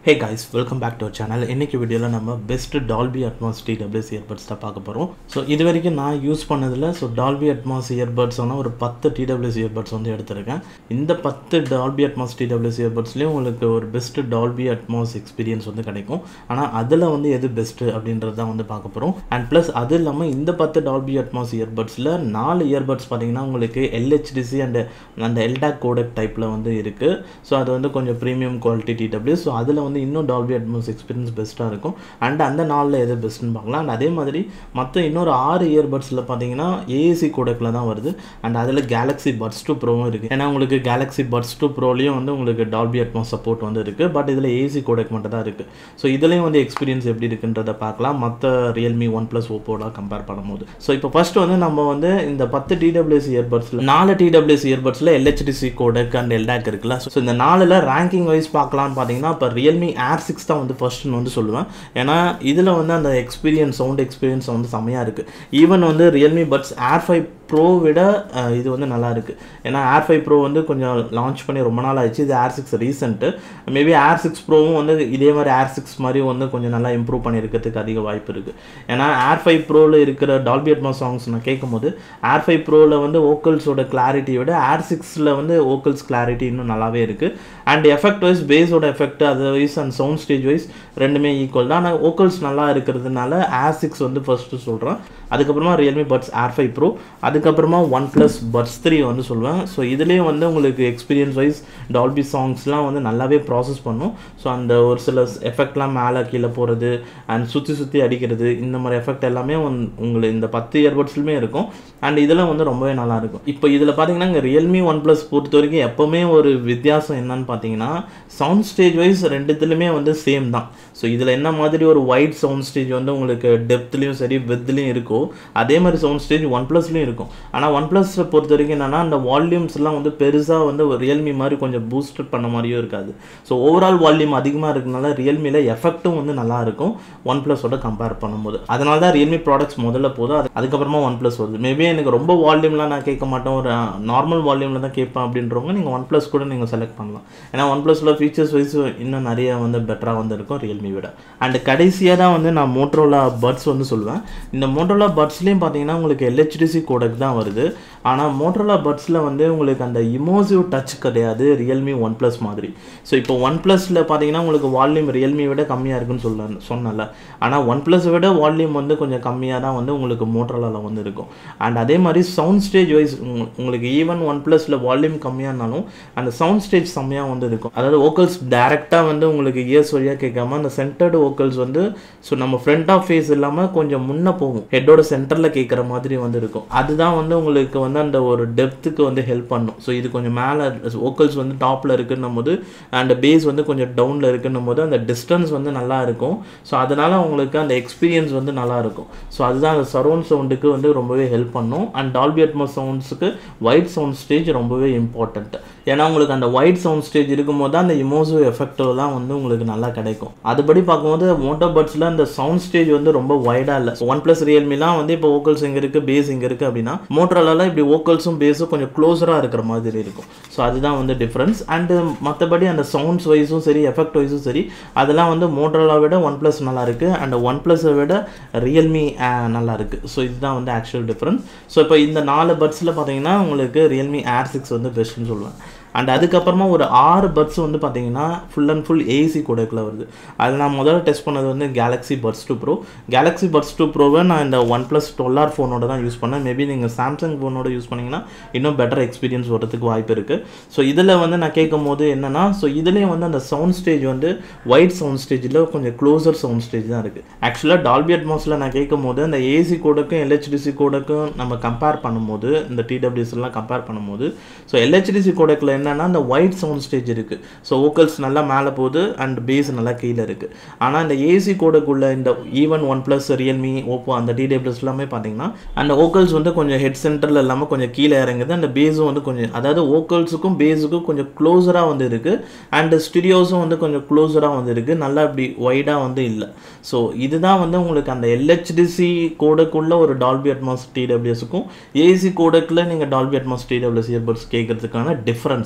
hey guys welcome back to our channel இன்னைக்கு வீடியோவில் நம்ம best Dolby Atmos TWS earbuds தான் பார்க்க போகிறோம் ஸோ இது வரைக்கும் நான் யூஸ் பண்ணதில் ஸோ டால்பி அட்மாஸ் இயர்பட்ஸ் ஆனால் ஒரு பத்து டிடபிள்யூஸ் இயர்பட்ஸ் வந்து எடுத்திருக்கேன் இந்த பத்து டால்பி அட்மாஸ் டிடபிள்யூஸ் இயர்பட்ஸ்லேயும் உங்களுக்கு ஒரு பெஸ்ட் டால்பி அட்மாஸ் எக்ஸ்பீரியன்ஸ் வந்து கிடைக்கும் ஆனால் அதில் வந்து எது பெஸ்ட்டு அப்படின்றது தான் வந்து பார்க்க போகிறோம் அண்ட் ப்ளஸ் அது இல்லாமல் இந்த பத்து டால்பி அட்மாஸ் இயர்பட்ஸில் நாலு இயர்பட்ஸ் பார்த்தீங்கன்னா உங்களுக்கு எல்ஹெச்டிசி அண்ட் அந்த எல்டாக் கோடக் டைப்பில் வந்து இருக்குது ஸோ அது வந்து கொஞ்சம் ப்ரீமியம் குவாலிட்டி டிடபிள்யூ ஸோ அதில் வந்து இன்னும் டால்பி அட்மாஸ் எக்ஸ்பீரியன்ஸ் பெஸ்ட்டாக இருக்கும் அண்ட் அந்த நாளில் எது பெஸ்ட்டுன்னு பார்க்கலாம் அண்ட் அதே மாதிரி மற்ற இன்னொரு ஆறு இயர்பட்ஸில் பார்த்தீங்கன்னா ஏஏசி கோடக்கில் தான் வருது அண்ட் அதில் கேலக்ஸி பட்ஸ் டூ ப்ரோவும் இருக்குது ஏன்னா உங்களுக்கு கேலக்ஸி பட்ஸ் டூ ப்ரோலையும் வந்து உங்களுக்கு டால்பி அட்மாஸ் சப்போர்ட் வந்து இருக்குது பட் இதில் ஏசி கோடக் மட்டும் தான் இருக்குது ஸோ இதுலேயும் வந்து எக்ஸ்பீரியன்ஸ் எப்படி இருக்குன்றதை பார்க்கலாம் மற்ற ரியல்மி ஒன் ப்ளஸ் ஓப்போலாம் கம்பேர் பண்ணும்போது ஸோ இப்போ ஃபர்ஸ்ட் வந்து நம்ம வந்து இந்த பத்து டிடபிள்யூஎஸ் இயர்பட்ஸில் நாலு டிடபிள்யூஎஸ் இயர்பட்ஸில் எல்ஹெச்டிசி கோடக் அண்ட் எல்டாக் இருக்குல்ல ஸோ இந்த நாலில் ரேங்கிங் வைஸ் பார்க்கலாம்னு பார்த்தீங்கன்னா இப்போ ரியல்மி ஏர் சிக்ஸ் தான் வந்து ஃபர்ஸ்ட்னு வந்து சொல்லுவேன் ஏன்னா இதில் வந்து அந்த எக்ஸ்பீரியன்ஸ் சவுண்ட் எக்ஸ்பீரியன்ஸ் வந்து செம்மையாக இருக்குது ஈவன் வந்து Realme Buds Air five Pro விட அஹ், இது வந்து நல்லா இருக்குது ஏன்னா ஏர் ஃபைவ் ப்ரோ வந்து கொஞ்சம் லான்ச் பண்ணி ரொம்ப நாள் ஆயிடுச்சு இது Air six recent maybe Air six ப்ரோவும் வந்து இதே மாதிரி ஏர் சிக்ஸ் மாதிரி வந்து கொஞ்சம் நல்லா இம்ப்ரூவ் பண்ணியிருக்கிறதுக்கு அதிக வாய்ப்பு இருக்குது ஏன்னா ஏர் ஃபைவ் ப்ரோவில் இருக்கிற டால்பி அட்மாஸ் சாங்ஸ் நான் கேட்கும்போது ஏர் ஃபைவ் ப்ரோவில் வந்து ஓக்கல்ஸோட கிளாரிட்டியை விட ஏர் சிக்ஸில் வந்து ஓக்கல்ஸ் கிளாரிட்டி இன்னும் நல்லாவே இருக்குது அண்ட் எஃபெக்ட் வைஸ் பேஸோட எஃபெக்ட் அது wise and sound stage wise ரெண்டுமே ஈக்குவல் தான் ஆனால் ஓக்கல்ஸ் நல்லா இருக்கிறதுனால ஏர் சிக்ஸ் வந்து ஃபர்ஸ்ட்டு சொல்கிறேன் அதுக்கப்புறமா Realme Buds Air five Pro அதுக்கப்புறமா ஒன் ப்ளஸ் பட்ஸ் த்ரீ வந்து சொல்லுவேன் ஸோ இதுலேயும் வந்து உங்களுக்கு எக்ஸ்பீரியன்ஸ் வைஸ் டால்பி சாங்ஸ்லாம் வந்து நல்லாவே ப்ராசஸ் பண்ணும் ஸோ அந்த ஒரு சில எஃபெக்ட்லாம் மேலே கீழே போகிறது அண்ட் சுற்றி சுற்றி அடிக்கிறது இந்த மாதிரி எஃபெக்ட் எல்லாமே வந்து உங்களுக்கு இந்த பத்து இயர்பட்ஸ்லுமே இருக்கும் அண்ட் இதெல்லாம் வந்து ரொம்பவே நல்லா இருக்கும் இப்போ இதில் பார்த்தீங்கன்னா இங்கே ரியல்மி ஒன் ப்ளஸ் பொறுத்த வரைக்கும் எப்போவுமே ஒரு வித்தியாசம் என்னன்னு பார்த்தீங்கன்னா சவுண்ட் ஸ்டேஜ் வைஸ் ரெண்டுத்துலையுமே வந்து சேம் தான் ஸோ இதில் என்ன மாதிரி ஒரு ஒயிட் சவுண்ட் ஸ்டேஜ் வந்து உங்களுக்கு டெப்த்லேயும் சரி வித்லேயும் இருக்கோ அதே மாதிரி சவுண்ட் ஸ்டேஜ் ஒன் ப்ளஸ்லையும் இருக்கும் ஆனால் ஒன் ப்ளஸ் பொறுத்த வரைக்கும் என்னன்னா அந்த வால்யூம்ஸ்லாம் வந்து பெருசாக வந்து ஒரு ரியல்மி மாதிரி கொஞ்சம் பூஸ்டட் பண்ண மாதிரியும் இருக்காது ஸோ ஓவரால் வால்யூம் அதிகமாக இருக்கனால ரியல்மியில் எஃபெக்ட்டும் வந்து நல்லா இருக்கும் ஒன் ப்ளஸோட கம்பேர் பண்ணும்போது அதனால தான் ரியல்மி ப்ராடக்ட்ஸ் முதல்ல போதும் அது அதுக்கப்புறமா ஒன் ப்ளஸ் வருது மேபி எனக்கு ரொம்ப வால்யூம்லாம் நான் கேட்க மாட்டேன் ஒரு நார்மல் வால்யூமில் தான் கேட்பேன் அப்படின்றவங்க நீங்கள் ஒன் ப்ளஸ் கூட நீங்கள் செலக்ட் பண்ணலாம் ஏன்னா ஒன் ப்ளஸில் ஃபீச்சர்ஸ் வைஸ் இன்னும் நிறைய வந்து பெட்டராக வந்து இருக்கும் ரியல்மி விட அண்ட் கடைசியாக தான் வந்து நான் மோட்ரோலா பட்ஸ் வந்து சொல்லுவேன் இந்த மோட்ரோலா பட்ஸ்லேயும் பார்த்தீங்கன்னா உங்களுக்கு எல்ஹெச்டிசி கோடக் தான் வருது ஆனால் மோட்ரோலா பட்ஸில் வந்து உங்களுக்கு அந்த இமோசிவ் டச் கிடையாது ரியல்மி ஒன் ப்ளஸ் மாதிரி ஸோ இப்போ ஒன் ப்ளஸில் பார்த்தீங்கன்னா உங்களுக்கு வால்யூம் ரியல்மி விட கம்மியாக இருக்குன்னு சொல்ல சொன்னல ஆனால் ஒன் ப்ளஸ் விட வால்யூம் வந்து கொஞ்சம் கம்மியாக தான் வந்து உங்களுக்கு மோட்ரோலாவில் வந்து இருக்கும் அண்ட் அதே மாதிரி சவுண்ட் ஸ்டேஜ் வைஸ் உங்களுக்கு ஈவன் ஒன் ப்ளஸில் வால்யூம் கம்மியானாலும் அந்த சவுண்ட் ஸ்டேஜ் செம்மையாக வந்து இருக்கும் அதாவது ஓக்கல்ஸ் டேரெக்டாக வந்து உங்களுக்கு இயர்ஸ் வழியாக கேட்காம அந்த சென்டர்டு ஓக்கல்ஸ் வந்து ஸோ நம்ம ஃப்ரண்ட் ஆஃப் ஃபேஸ் இல்லாமல் கொஞ்சம் முன்னே போகும் ஹெட்டோட சென்டரில் கேட்குற மாதிரி வந்து இருக்கும் அதுதான் வந்து உங்களுக்கு வந்து அந்த ஒரு டெப்த்துக்கு வந்து ஹெல்ப் பண்ணும் ஸோ இது கொஞ்சம் மேலே ஓக்கல்ஸ் வந்து டாப்பில் இருக்குன்னும் போது அண்ட் பேஸ் வந்து கொஞ்சம் டவுனில் இருக்குன்னும் போது அந்த டிஸ்டன்ஸ் வந்து நல்லா இருக்கும் ஸோ அதனால் உங்களுக்கு அந்த எக்ஸ்பீரியன்ஸ் வந்து நல்லா இருக்கும் ஸோ அதுதான் அந்த சரௌண்ட் சவுண்டுக்கு வந்து ரொம்பவே ஹெல்ப் பண்ணும் அண்ட் டால்பி அட்மாஸ் சவுண்ட்ஸுக்கு ஒயிட் சவுண்ட் ஸ்டேஜ் ரொம்பவே இம்பார்ட்டண்ட் ஏன்னா உங்களுக்கு அந்த ஒயிட் சவுண்ட் ஸ்டேஜ் இருக்கும்போது தான் அந்த இமோசிவ் எஃபெக்டெல்லாம் வந்து உங்களுக்கு நல்லா கிடைக்கும் அதுபடி பார்க்கும்போது மோட்டோ பட்ஸில் அந்த சவுண்ட் ஸ்டேஜ் வந்து ரொம்ப வைடாக இல்லை ஒன் ப்ளஸ் ரியல்மிலாம் வந்து இப்போ ஓக்கல்ஸ் இங்கே இருக்குது பேஸ் இங்கே இருக்குது அப்படின்னா மோட்டோலலாம் இப்படி ஓக்கல்ஸும் பேஸும் கொஞ்சம் க்ளோஸராக இருக்கிற மாதிரி இருக்கும் ஸோ அதுதான் வந்து டிஃப்ரென்ஸ் அண்டு மற்றபடி அந்த சவுண்ட்ஸ் வைஸும் சரி எஃபெக்ட் வைஸும் சரி அதெல்லாம் வந்து மோட்டோலா விட ஒன் ப்ளஸ் நல்லா இருக்குது அண்ட் ஒன் ப்ளஸை விட ரியல்மி நல்லா இருக்குது ஸோ இதுதான் வந்து ஆக்சுவல் டிஃப்ரென்ஸ் ஸோ இப்போ இந்த நாலு பட்ஸில் பார்த்தீங்கன்னா உங்களுக்கு ரியல்மி ஏர் சிக்ஸ் வந்து பெஸ்ட்டுன்னு சொல்லுவேன் அண்ட் அதுக்கப்புறமா ஒரு ஆறு பட்ஸ் வந்து பார்த்தீங்கன்னா ஃபுல் அண்ட் ஃபுல் ஏசி கூடக்கில் வருது அதில் நான் முதல்ல டெஸ்ட் பண்ணது வந்து Galaxy Buds two Pro Galaxy Buds two ப்ரோவை நான் இந்த ஒன் ப்ளஸ் டுவெல் ஆர் ஃபோனோட தான் யூஸ் பண்ணேன் மேபி நீங்கள் சாம்சங் ஃபோனோட யூஸ் பண்ணிங்கன்னா இன்னும் பெட்டர் எக்ஸ்பீரியன்ஸ் வரதுக்கு வாய்ப்பு இருக்குது ஸோ இதில் வந்து நான் கேட்கும் போது என்னென்னா ஸோ இதுலேயும் வந்து அந்த சவுண்ட் ஸ்டேஜ் வந்து ஒயிட் சவுண்ட் ஸ்டேஜில் கொஞ்சம் க்ளோசர் சவுண்ட் ஸ்டேஜ் தான் இருக்குது ஆக்சுவலாக டால்பி அட்மாஸில் நான் கேட்கும் போது அந்த ஏசி கோடுக்கும் எல்ஹெச்டிசி கோடுக்கும் நம்ம கம்பேர் பண்ணும்போது இந்த டிடபிள்யூஸ் எல்லாம் கம்பேர் பண்ணும்போது ஸோ எல்ஹெச்டிசி கோடக்கில் என்னென்னா அந்த ஒயிட் சவுண்ட் ஸ்டேஜ் இருக்குது ஸோ ஓக்கல்ஸ் நல்லா மேலே போகுது அண்ட் பேஸ் நல்லா கீழே இருக்குது ஆனால் இந்த ஏசி கோடுக்குள்ள இந்த even OnePlus Realme Oppo அந்த டிடபிள்யூஸ் எல்லாமே பார்த்தீங்கன்னா அந்த ஓக்கல்ஸ் வந்து கொஞ்சம் ஹெட் சென்டரில் இல்லாமல் கொஞ்சம் கீழே இறங்குது அந்த பேஸும் வந்து கொஞ்சம் அதாவது ஓக்கல்ஸுக்கும் பேஸுக்கும் கொஞ்சம் க்ளோஸராக வந்து இருக்குது அண்ட் ஸ்டுடியோஸும் வந்து கொஞ்சம் க்ளோஸராக வந்து இருக்குது நல்லா இப்படி ஒய்டாக வந்து இல்லை ஸோ இதுதான் வந்து உங்களுக்கு அந்த எல்ஹெச்டிசி கோடுக்குள்ள ஒரு டால்பி அட்மாஸ் டிடபிள்யூஸுக்கும் ஏசி கோடக்கில் நீங்கள் டால்பி அட்மாஸ் டிடபிள்யூஸ் இயர்பட்ஸ் கேட்கறதுக்கான difference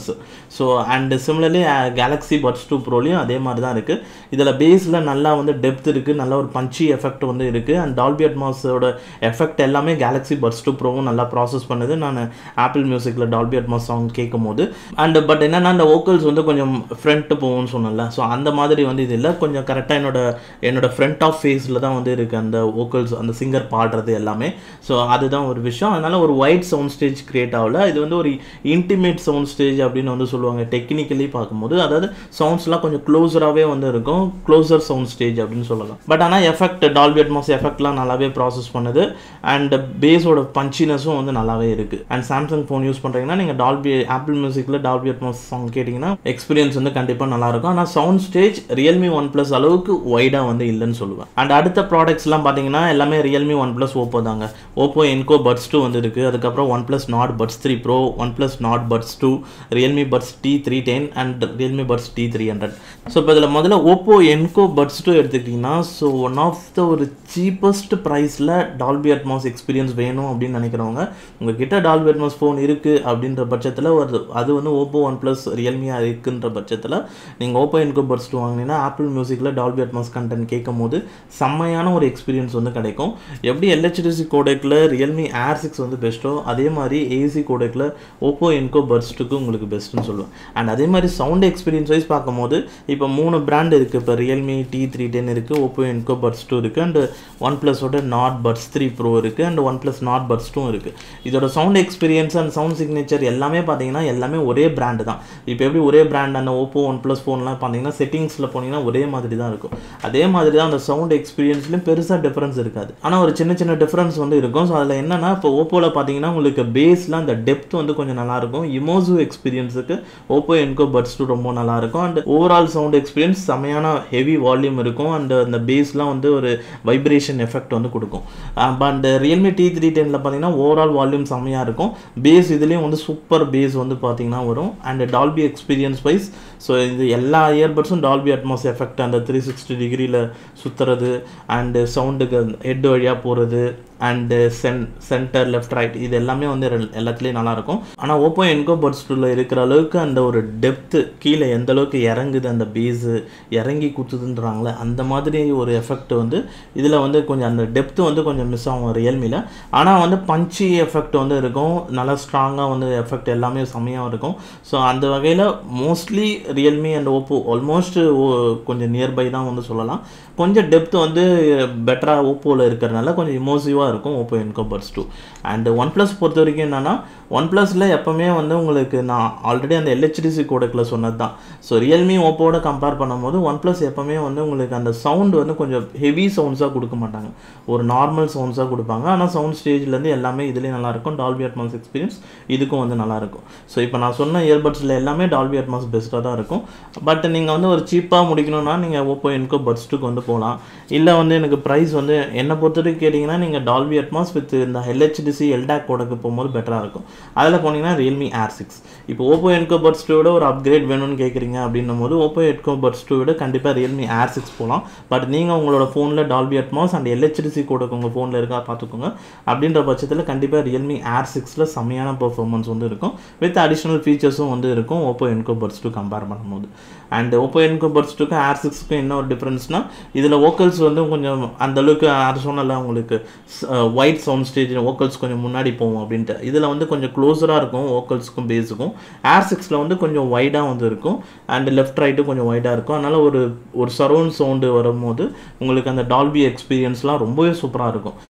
earbuds so and similarly Galaxy Buds two ப்ரோலையும் அதே மாதிரி தான் இருக்குது இதில் பேஸில் நல்லா வந்து டெப்த் இருக்குது நல்ல ஒரு பஞ்சி எஃபெக்ட் வந்து இருக்குது அண்ட் டால்பி அட்மாஸோட எஃபெக்ட் எல்லாமே கேலக்ஸி பட்ஸ் டூ ப்ரோவும் நல்லா ப்ராசஸ் பண்ணுது நான் ஆப்பிள் மியூசிக்கில் டால்பி அட்மாஸ் சாங் கேட்கும் போது அண்ட் பட் என்னென்னா அந்த வோக்கல்ஸ் வந்து கொஞ்சம் ஃப்ரண்ட்டு போகும்னு சொன்னல ஸோ அந்த மாதிரி வந்து இது இல்லை கொஞ்சம் கரெக்டாக என்னோட என்னோட ஃப்ரண்ட் ஆஃப் ஃபேஸில் தான் வந்து இருக்குது அந்த வோக்கல்ஸ் அந்த சிங்கர் பாடுறது எல்லாமே ஸோ அதுதான் ஒரு விஷயம் அதனால் ஒரு ஒயிட் சவுண்ட் ஸ்டேஜ் கிரியேட் ஆகல இது வந்து ஒரு இன்டிமேட் சவுண்ட் ஸ்டேஜ் அப்படின்னு வந்து சொல்லுவாங்க டெக்னிக்கலி பார்க்கும்போது அதாவது சவுண்ட்ஸ்லாம் கொஞ்சம் க்ளோஸராகவே வந்து இருக்கும் க்ளோசர் சவுண்ட் ஸ்டேஜ் அப்படின்னு சொல்லலாம் பட் ஆனால் எஃபெக்ட் டால்பி அட்மாஸ் எஃபெக்ட்லாம் நல்லாவே ப்ராசஸ் பண்ணுது அண்ட் பேஸோட பஞ்சினஸும் வந்து நல்லாவே இருக்குது அண்ட் சாம்சங் ஃபோன் யூஸ் பண்ணுறீங்கன்னா நீங்கள் டால்பி ஆப்பிள் மியூசிக்கில் டால்பி அட்மாஸ் சாங் கேட்டிங்கன்னா எக்ஸ்பீரியன்ஸ் வந்து கண்டிப்பாக நல்லாயிருக்கும் ஆனால் sound stage Realme OnePlus அளவுக்கு ஒய்டாக வந்து இல்லைன்னு சொல்லுவேன் அண்ட் அடுத்த ப்ராடக்ட்ஸ்லாம் பார்த்தீங்கன்னா எல்லாமே ரியல்மி ஒன் ப்ளஸ் ஓப்போ தாங்க ஓப்போ என்கோ பட்ஸ் டூ வந்து இருக்குது அதுக்கப்புறம் OnePlus Nord Buds three Pro OnePlus Nord Buds two Realme Buds T three ten and Realme Buds T three hundred so இப்போ இதில் முதல்ல Oppo Enco Buds two எடுத்துக்கிட்டிங்கன்னா so one of the ஒரு cheapest ப்ரைஸில் Dolby Atmos experience வேணும் அப்படின்னு நினைக்கிறவங்க உங்ககிட்ட டால்பி அட்மாஸ் ஃபோன் இருக்குது அப்படின்ற பட்சத்தில் ஒரு அது வந்து ஓப்போ ஒன் ப்ளஸ் ரியல்மியாக இருக்குன்ற பட்சத்தில் நீங்கள் ஓப்போ என்கோ பட்ஸ் டூ வாங்கினீங்கன்னா ஆப்பிள் மியூசிக்கில் டால்பி அட்மாஸ் கண்டென்ட் கேட்கும் போது செம்மையான ஒரு எக்ஸ்பீரியன்ஸ் வந்து கிடைக்கும் எப்படி எல்ஹெச்டிசி கோடெக்கில் ரியல்மி ஏர் சிக்ஸ் வந்து பெஸ்ட்டோ அதே மாதிரி ஏசி கோடெக்கில் ஓப்போ என்கோ பட்ஸ் டூக்கு உங்களுக்கு பெஸ்ட்டுன்னு சொல்லுவேன் அண்ட் அதே மாதிரி சவுண்ட் எக்ஸ்பீரியன்ஸ் வைஸ் பார்க்கும்போது இப்போ மூணு பிராண்ட் இருக்குது இப்போ ரியல்மி டி த்ரீ டென் இருக்குது ஓப்போ என்கோ பட்ஸ் டூ இருக்குது அண்ட் ஒன் ப்ளஸோட நாட் பட்ஸ் த்ரீ ப்ரோ இருக்குது and OnePlus Nord Buds two இருக்குது இதோட sound experience and sound signature எல்லாமே பார்த்தீங்கன்னா எல்லாமே ஒரே பிராண்டு தான் இப்போ எப்படி ஒரே பிராண்ட் அந்த ஓப்போ ஒன் ப்ளஸ் ஃபோன்லாம் பார்த்தீங்கன்னா செட்டிங்ஸில் போனீங்கன்னா ஒரே மாதிரி தான் இருக்கும் அதே மாதிரி தான் அந்த சவுண்ட் எக்ஸ்பீரியன்ஸ்லையும் பெருசாக டிஃப்ரென்ஸ் இருக்காது ஆனால் ஒரு சின்ன சின்ன டிஃப்ரென்ஸ் வந்து இருக்கும் ஸோ அதில் என்னென்னா இப்போ ஓப்போவில் பார்த்தீங்கன்னா உங்களுக்கு பேஸில் அந்த டெப்த் வந்து கொஞ்சம் நல்லாயிருக்கும் இமோசிவ் எக்ஸ்பீரியன்ஸுக்கு ஓப்போ என்கோ பட்ஸ் டூ ரொம்ப நல்லாயிருக்கும் அண்ட் ஓவரால் சவுண்ட் எக்ஸ்பீரியன்ஸ் செமையான ஹெவி வால்யூம் இருக்கும் அண்ட் அந்த பேஸ்லாம் வந்து ஒரு வைப்ரேஷன் எஃபெக்ட் வந்து கொடுக்கும் அண்ட் ரியல்மி டி த்ரீ டெனில் பார்த்தீங்கன்னா ஓவரால் வால்யூம் செம்மையாக இருக்கும் பேஸ் இதுலேயும் வந்து சூப்பர் பேஸ் வந்து பார்த்தீங்கன்னா வரும் and Dolby experience wise so இது எல்லா இயர்பட்ஸும் டால்பி அட்மாஸ் எஃபெக்ட் அந்த த்ரீ சிக்ஸ்டி டிகிரியில் சுற்றுறது அண்டு சவுண்டுக்கு ஹெட் வழியாக போகிறது அண்டு சென் சென்டர் லெஃப்ட் ரைட் இது எல்லாமே வந்து ரெல்- எல்லாத்துலேயும் நல்லாயிருக்கும் ஆனால் ஓப்போ என்கோ பட்ஸ் டூவில் இருக்கிற அளவுக்கு அந்த ஒரு டெப்த்து கீழே எந்த அளவுக்கு இறங்குது அந்த பேஸு இறங்கி குத்துதுன்றாங்களே அந்த மாதிரி ஒரு எஃபெக்ட் வந்து இதில் வந்து கொஞ்சம் அந்த டெப்த்து வந்து கொஞ்சம் மிஸ் ஆகும் ரியல்மியில் ஆனால் வந்து பஞ்சி எஃபெக்ட் வந்து இருக்கும் நல்லா ஸ்ட்ராங்காக வந்து எஃபெக்ட் எல்லாமே செம்மையாக இருக்கும் ஸோ அந்த வகையில் mostly Realme and Oppo almost கொஞ்சம் நியர்பை தான் வந்து சொல்லலாம் கொஞ்சம் டெப்த் வந்து பெட்டராக ஓப்போவில் இருக்கிறனால கொஞ்சம் இமோசிவாக இருக்கும் Oppo Enco Buds two and OnePlus பொறுத்த வரைக்கும் என்னென்னா ஒன் ப்ளஸில் எப்போவுமே வந்து உங்களுக்கு நான் ஆல்ரெடி அந்த எல்ஹெச்டிசி கோடக்கில் சொன்னது தான் ஸோ ரியல்மி ஓப்போவோட கம்பேர் பண்ணும்போது ஒன் ப்ளஸ் எப்போவுமே வந்து உங்களுக்கு அந்த சவுண்ட் வந்து கொஞ்சம் ஹெவி சவுண்ட்ஸாக கொடுக்க மாட்டாங்க ஒரு நார்மல் சவுண்ட்ஸாக கொடுப்பாங்க ஆனால் சவுண்ட் ஸ்டேஜ்லேருந்து எல்லாமே இதுலேயும் நல்லாயிருக்கும் டால்பி அட்மாஸ் எக்ஸ்பீரியன்ஸ் இதுக்கும் வந்து நல்லாயிருக்கும் ஸோ இப்போ நான் சொன்ன இயர்பட்ஸில் எல்லாமே டால்பி அட்மாஸ் பெஸ்ட்டாக தான் இருக்கும் பட் நீங்கள் வந்து ஒரு சீப்பாக முடிக்கணும்னா நீங்கள் ஓப்போ என்கோ பட்ஸ்ட்டுக்கு வந்து போகலாம் இல்லை வந்து எனக்கு ப்ரைஸ் வந்து என்னை பொறுத்த வரைக்கும் கேட்டிங்கன்னா நீங்கள் டால்பி அட்மாஸ் வித் இந்த ஹெல்ஹெச்டிசி எல்டாக் கோடக்கு போகும்போது பெட்டராக இருக்கும் அதில் போனீங்கன்னா ரியல்மி ஏர் சிக்ஸ் இப்போ ஓப்போ என்கோ பட்ஸ் டூ விட ஒரு அப்கிரேட் வேணும்னு கேட்குறீங்க அப்படின்னும் போது ஓப்போ என்கோ பட்ஸ் டூ விட கண்டிப்பாக ரியல்மி ஏர் சிக்ஸ் போகலாம் பட் நீங்கள் உங்களோட ஃபோனில் டால்பி அட்மாஸ் அண்ட் எல்ஹெச்டிசி கோடக்கு உங்கள் ஃபோனில் இருக்கா பார்த்துக்கோங்க அப்படின்ற பட்சத்தில் கண்டிப்பாக ரியல்மி ஏர் சிக்ஸில் செம்மையான பெர்ஃபார்மன்ஸ் வந்து இருக்கும் வித் அடிஷ்னல் ஃபீச்சர்ஸும் வந்து இருக்கும் Oppo Enco Buds two compare பண்ணும்போது அண்ட் ஓப்போ என்கோ பட்ஸ் டூக்கும் ஏர் சிக்ஸுக்கும் என்ன ஒரு டிஃப்ரென்ஸ்னால் இதில் வோக்கல்ஸ் வந்து கொஞ்சம் அந்த அளவுக்கு அது சொன்னல உங்களுக்கு ஒயிட் சவுண்ட் ஸ்டேஜ் வோக்கல்ஸ் கொஞ்சம் முன்னாடி போகும் அப்படின்ட்டு இதில் வந்து கொஞ்சம் க்ளோஸராக இருக்கும் வோக்கல்ஸுக்கும் பேஸுக்கும் ஏர் சிக்ஸில் வந்து கொஞ்சம் வைடாக வந்து இருக்கும் அண்ட் லெஃப்ட் ரைட்டும் கொஞ்சம் வைடாக இருக்கும் அதனால் ஒரு ஒரு சரௌண்ட் சவுண்டு வரும்போது உங்களுக்கு அந்த டால்பி எக்ஸ்பீரியன்ஸ்லாம் ரொம்பவே சூப்பராக இருக்கும்